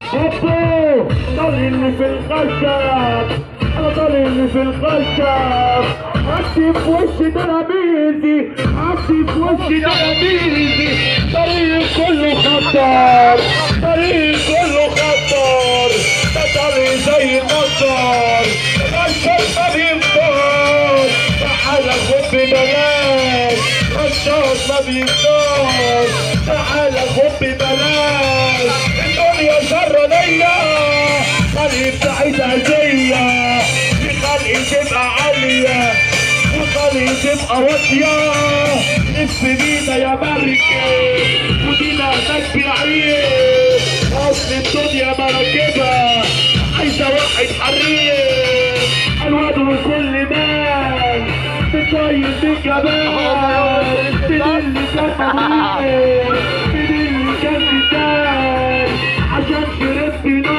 بابو طالي اللي في الخشب انا طالي اللي في الخشب عدي في وش تلاميذي عدي في وش تلاميذي طريق كله خطر طريق كله خطر ده طريق زي المطر الشط ما بيفطر تعالى خد ببلاش الشط ما بيفطر تعالى خد ببلاش الدنيا شرانية خلي بتاعتها هدية في خلقي تبقى عالية وخلقي تبقى واطية لف بينا يا مركب ودينا هناك بعيد اصل الدنيا مراكبها عايزة واحد حريق الواد وكل مال بتطيب بالجمال من اللي كان مهيئ من اللي كان بدال عشان شربت نار